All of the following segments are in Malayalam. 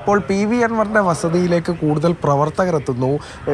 ഇപ്പോൾ പി വി അൻവറിന്റെ വസതിയിലേക്ക് കൂടുതൽ പ്രവർത്തകർ എത്തുന്നു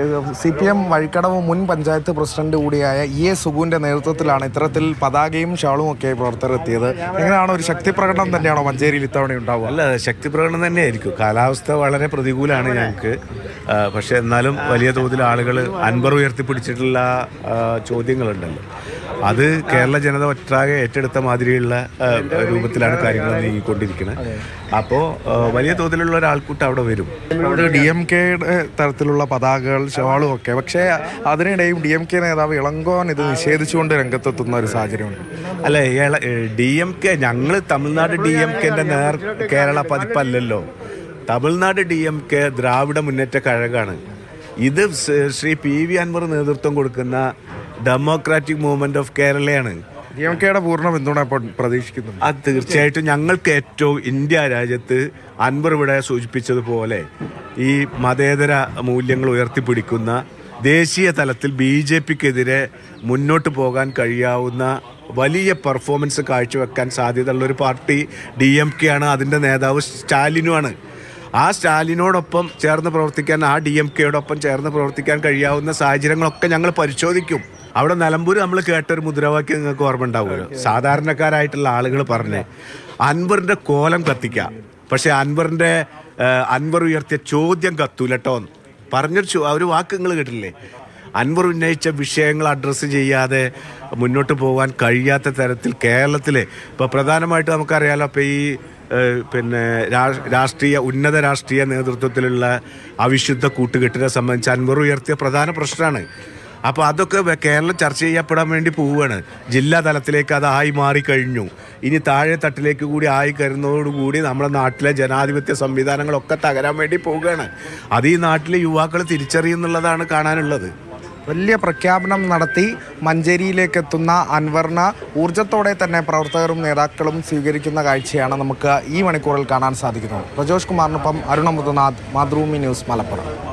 സി പി എം വഴിക്കടവ് മുൻ പഞ്ചായത്ത് പ്രസിഡന്റ് കൂടിയായ ഇ എ സുഗുവിന്റെ നേതൃത്വത്തിലാണ് ഇത്തരത്തിൽ പതാകയും ഷാളും ഒക്കെ പ്രവർത്തകർ എത്തിയത് എങ്ങനെയാണോ ഒരു ശക്തി പ്രകടനം തന്നെയാണോ മഞ്ചേരിയിൽ ഇത്തവണ ഉണ്ടാവുക അല്ല ശക്തി പ്രകടനം തന്നെയായിരിക്കും കാലാവസ്ഥ വളരെ പ്രതികൂലമാണ് ഞങ്ങൾക്ക് ആ, പക്ഷെ എന്നാലും വലിയ തോതിൽ ആളുകൾ അൻപർ ഉയർത്തിപ്പിടിച്ചിട്ടുള്ള ആ, ചോദ്യങ്ങളുണ്ടല്ലോ അത് കേരള ജനത ഒറ്റാകെ ഏറ്റെടുത്ത മാതിരിയുള്ള ആ, രൂപത്തിലാണ് കാര്യങ്ങൾ നീങ്ങിക്കൊണ്ടിരിക്കുന്നത് അപ്പോൾ വലിയ തോതിലുള്ള ഒരാൾക്കൂട്ടം അവിടെ വരും ഡി എം കെയുടെ തരത്തിലുള്ള പതാകകൾ ഷാളും ഒക്കെ പക്ഷേ അതിനിടെയും ഡി എം കെ നേതാവ് ഇളങ്കോൻ ഇത് നിഷേധിച്ചുകൊണ്ട് രംഗത്തെത്തുന്ന ഒരു സാഹചര്യമുണ്ട് അല്ല ഡി എം കെ ഞങ്ങൾ തമിഴ്നാട് ഡി എം കെന്റെ നേർ കേരള പതിപ്പല്ലല്ലോ Tamil Nadu D M K Dravida Munnetra കഴകാണ് ഇത് സ് ശ്രീ പി വി അൻവർ നേതൃത്വം കൊടുക്കുന്ന ഡെമോക്രാറ്റിക് മൂവ്മെന്റ് ഓഫ് കേരളയാണ് ഡി എം കെയുടെ പൂർണ്ണ പിന്തുണ ഇപ്പോൾ പ്രതീക്ഷിക്കുന്നുണ്ട് അത് തീർച്ചയായിട്ടും ഞങ്ങൾക്ക് ഏറ്റവും ഇന്ത്യ രാജ്യത്ത് അൻവർ ഇവിടെ സൂചിപ്പിച്ചതുപോലെ ഈ മതേതര മൂല്യങ്ങൾ ഉയർത്തിപ്പിടിക്കുന്ന ദേശീയ തലത്തിൽ ബി ജെ പിക്കെതിരെ മുന്നോട്ട് പോകാൻ കഴിയാവുന്ന വലിയ പെർഫോമൻസ് കാഴ്ചവെക്കാൻ സാധ്യതയുള്ള ഒരു പാർട്ടി ഡി എം കെ ആണ് അതിൻ്റെ നേതാവ് സ്റ്റാലിനുമാണ് ആ സ്റ്റാലിനോടൊപ്പം ചേർന്ന് പ്രവർത്തിക്കാൻ ആ ഡി എം കെയോടൊപ്പം ചേർന്ന് പ്രവർത്തിക്കാൻ കഴിയാവുന്ന സാഹചര്യങ്ങളൊക്കെ ഞങ്ങൾ പരിശോധിക്കും അവിടെ നിലമ്പൂർ നമ്മൾ കേട്ടൊരു മുദ്രാവാക്യം നിങ്ങൾക്ക് ഓർമ്മ ഉണ്ടാവുമല്ലോ സാധാരണക്കാരായിട്ടുള്ള ആളുകൾ പറഞ്ഞേ അൻവറിന്റെ കോലം കത്തിക്കാം പക്ഷെ അൻവറിന്റെ ആ, അൻവർ ഉയർത്തിയ ചോദ്യം കത്തൂലട്ടോ പറഞ്ഞൊരു ചോ- ആ ഒരു വാക്ക് നിങ്ങൾ കേട്ടില്ലേ അൻവർ ഉന്നയിച്ച വിഷയങ്ങൾ അഡ്രസ്സ് ചെയ്യാതെ മുന്നോട്ട് പോകാൻ കഴിയാത്ത തരത്തിൽ കേരളത്തിലെ ഇപ്പോൾ പ്രധാനമായിട്ട് നമുക്കറിയാലോ അപ്പോൾ ഈ ഏഹ്, പിന്നെ രാ- രാഷ്ട്രീയ ഉന്നത രാഷ്ട്രീയ നേതൃത്വത്തിലുള്ള അവിശുദ്ധ കൂട്ടുകെട്ടിനെ സംബന്ധിച്ച് അൻവർ ഉയർത്തിയ പ്രധാന പ്രശ്നമാണ് അപ്പോൾ അതൊക്കെ വെ- കേരളം ചർച്ച ചെയ്യപ്പെടാൻ വേണ്ടി പോവുകയാണ് ജില്ലാ തലത്തിലേക്ക് അത് ആയി മാറിക്കഴിഞ്ഞു ഇനി താഴെ തട്ടിലേക്ക് കൂടി ആയി കരുന്നതോടുകൂടി നമ്മുടെ നാട്ടിലെ ജനാധിപത്യ സംവിധാനങ്ങളൊക്കെ തകരാൻ വേണ്ടി പോവുകയാണ് അത് ഈ നാട്ടിലെ യുവാക്കൾ തിരിച്ചറിയുന്നുള്ളതാണ് കാണാനുള്ളത് വലിയ പ്രഖ്യാപനം നടത്തി മഞ്ചേരിയിലേക്ക് എത്തുന്ന അൻവറിന് ഊർജത്തോടെ തന്നെ പ്രവർത്തകരും നേതാക്കളും സ്വീകരിക്കുന്ന കാഴ്ചയാണ് നമുക്ക് ഈ മണിക്കൂറിൽ കാണാൻ സാധിക്കുന്നത് പ്രജോഷ് കുമാറിനൊപ്പം അരുണ മുതുനാഥ് മാതൃഭൂമി ന്യൂസ് മലപ്പുറം